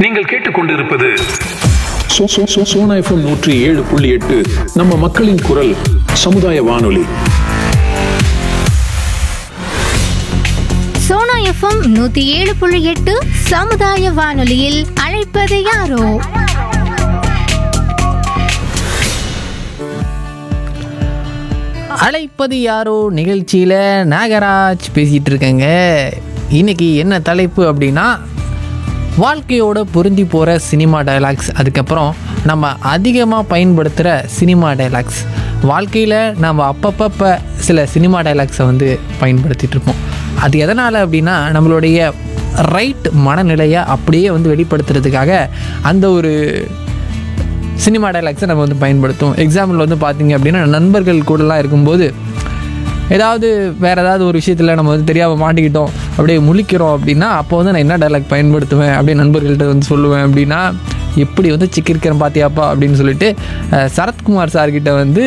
நீங்கள் கேட்டுக்கொண்டிருப்பது சோ- சோ- சோ- சோனா எஃப்எம் நூற்றி ஏழு புள்ளி எட்டு நம்ம மக்களின் குரல் சமுதாய வானொலி சோனா எஃப்எம் நூத்தி ஏழு புள்ளி எட்டு சமுதாய வானொலியில் அழைப்பது யாரோ அழைப்பது யாரோ நிகழ்ச்சியில் நாகராஜ் பேசிகிட்டு இருக்கேங்க இன்னைக்கு என்ன தலைப்பு அப்படின்னா வாழ்க்கையோட பொருந்தி போகிற சினிமா டைலாக்ஸ் அதுக்கப்புறம் நம்ம அதிகமாக பயன்படுத்துகிற சினிமா டைலாக்ஸ் வாழ்க்கையில் நம்ம அப்பப்பப்ப சில சினிமா டைலாக்ஸை வந்து பயன்படுத்திட்டு இருப்போம் அது எதனால் அப்படின்னா நம்மளுடைய ரைட் மனநிலையை அப்படியே வந்து வெளிப்படுத்துறதுக்காக அந்த ஒரு சினிமா டைலாக்ஸை நம்ம வந்து பயன்படுத்துவோம் எக்ஸாம்பிள் வந்து பார்த்தீங்க அப்படின்னா நண்பர்கள் கூடலாம் இருக்கும்போது ஏதாவது வேறு ஏதாவது ஒரு விஷயத்தில் நம்ம வந்து தெரியாமல் மாட்டிக்கிட்டோம் அப்படியே முழிக்கிறோம் அப்படின்னா அப்போ வந்து நான் என்ன டைலாக் பயன்படுத்துவேன் அப்படியே நண்பர்கள்ட்ட வந்து சொல்லுவேன் அப்படின்னா எப்படி வந்து சிக்கிருக்கிறேன் பாத்தியாப்பா அப்படின்னு சொல்லிட்டு அஹ், சரத்குமார் சார்கிட்ட வந்து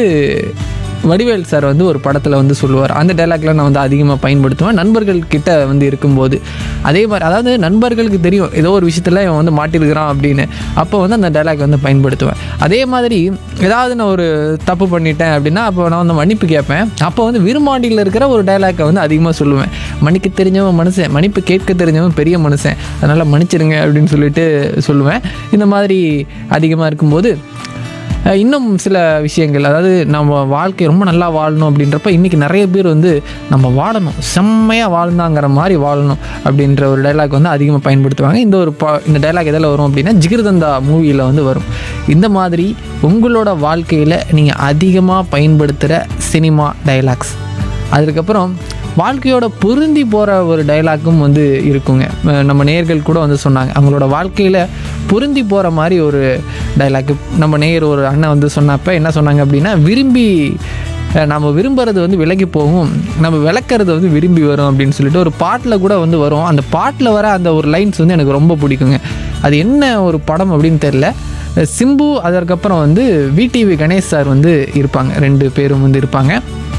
வடிவேல் சார் வந்து ஒரு படத்தில் வந்து சொல்லுவார் அந்த டைலாக்லாம் நான் வந்து அதிகமாக பயன்படுத்துவேன் நண்பர்கள் கிட்ட வந்து இருக்கும்போது அதே மாதிரி அதாவது நண்பர்களுக்கு தெரியும் ஏதோ ஒரு விஷயத்தில் இவன் வந்து மாட்டிருக்கிறான் அப்படின்னு அப்போ வந்து அந்த டைலாக் வந்து பயன்படுத்துவேன் அதே மாதிரி ஏதாவது நான் ஒரு தப்பு பண்ணிட்டேன் அப்படின்னா அப்போ நான் வந்து மன்னிப்பு கேட்பேன் அப்போ வந்து விரும்பாண்டியில் இருக்கிற ஒரு டைலாக்கை வந்து அதிகமாக சொல்லுவேன் மன்னிக்க தெரிஞ்சவன் மனுஷன் மன்னிப்பு கேட்க தெரிஞ்சவன் பெரிய மனுஷன் அதனால் மன்னிச்சிடுங்க அப்படின்னு சொல்லிட்டு சொல்லுவேன் இந்த மாதிரி அதிகமாக இருக்கும்போது அஹ் இன்னும் சில விஷயங்கள் அதாவது நம்ம வாழ்க்கை ரொம்ப நல்லா வாழணும் அப்படின்றப்ப இன்றைக்கி நிறைய பேர் வந்து நம்ம வாழணும் செம்மையாக வாழ்ந்தாங்கிற மாதிரி வாழணும் அப்படின்ற ஒரு டைலாக் வந்து அதிகமாக பயன்படுத்துவாங்க இந்த ஒரு பா இந்த டைலாக் எதில் வரும் அப்படின்னா ஜிகிர்தந்தா மூவியில் வந்து வரும் இந்த மாதிரி உங்களோட வாழ்க்கையில் நீங்கள் அதிகமாக பயன்படுத்துகிற சினிமா டைலாக்ஸ் அதுக்கப்புறம் வாழ்க்கையோட பொருந்தி போகிற ஒரு டைலாக்கும் வந்து இருக்குங்க அஹ் நம்ம நேயர்கள் கூட வந்து சொன்னாங்க அவங்களோட வாழ்க்கையில் பொருந்தி போகிற மாதிரி ஒரு டைலாக்கு நம்ம நேயர் ஒரு அண்ணன் வந்து சொன்னப்ப என்ன சொன்னாங்க அப்படின்னா விரும்பி அஹ் நம்ம விரும்புறது வந்து விலகி போகும் நம்ம விளக்குறது வந்து விரும்பி வரும் அப்படின்னு சொல்லிட்டு ஒரு பாட்டில் கூட வந்து வரும் அந்த பாட்டில் வர அந்த ஒரு லைன்ஸ் வந்து எனக்கு ரொம்ப பிடிக்குங்க அது என்ன ஒரு படம் அப்படின்னு தெரில சிம்பு அதற்கப்புறம் வந்து விடிவி கணேஷ் சார் வந்து இருப்பாங்க ரெண்டு பேரும் வந்து இருப்பாங்க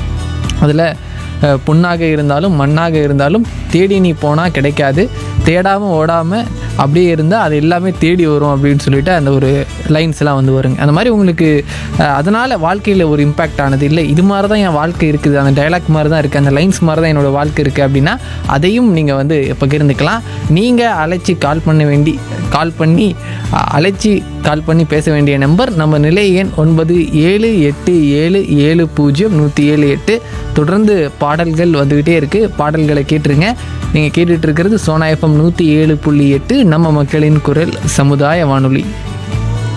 அதில் அஹ், பொன்னாக இருந்தாலும் மண்ணாக இருந்தாலும் தேடி நீ போனால் கிடைக்காது தேடாமல் ஓடாமல் அப்படியே இருந்தால் அது எல்லாமே தேடி வரும் அப்படின்னு சொல்லிட்டு அந்த ஒரு லைன்ஸ்லாம் வந்து வருங்க அந்த மாதிரி உங்களுக்கு அதனால் வாழ்க்கையில் ஒரு இம்பேக்ட் ஆனது இல்லை இது மாதிரி தான் என் வாழ்க்கை இருக்குது அந்த டைலாக் மாதிரி தான் இருக்குது அந்த லைன்ஸ் மாதிரி தான் என்னோடய வாழ்க்கை இருக்குது அப்படின்னா அதையும் நீங்கள் வந்து பகிர்ந்துக்கலாம் நீங்கள் அழைச்சி கால் பண்ண வேண்டி கால் பண்ணி அஹ், அழைச்சி கால் பண்ணி பேச வேண்டிய நம்பர் நம்ம நிலை எண் ஒன்பது ஏழு எட்டு ஏழு ஏழு பூஜ்ஜியம் நூற்றி ஏழு எட்டு தொடர்ந்து பாடல்கள் வந்துக்கிட்டே இருக்குது பாடல்களை கேட்டுருங்க நீங்கள் கேட்டுட்டு இருக்கிறது சோனா எஃப்எம் நூற்றி ஏழு புள்ளி எட்டு நம்ம மக்களின் குரல் சமுதாய வானொலி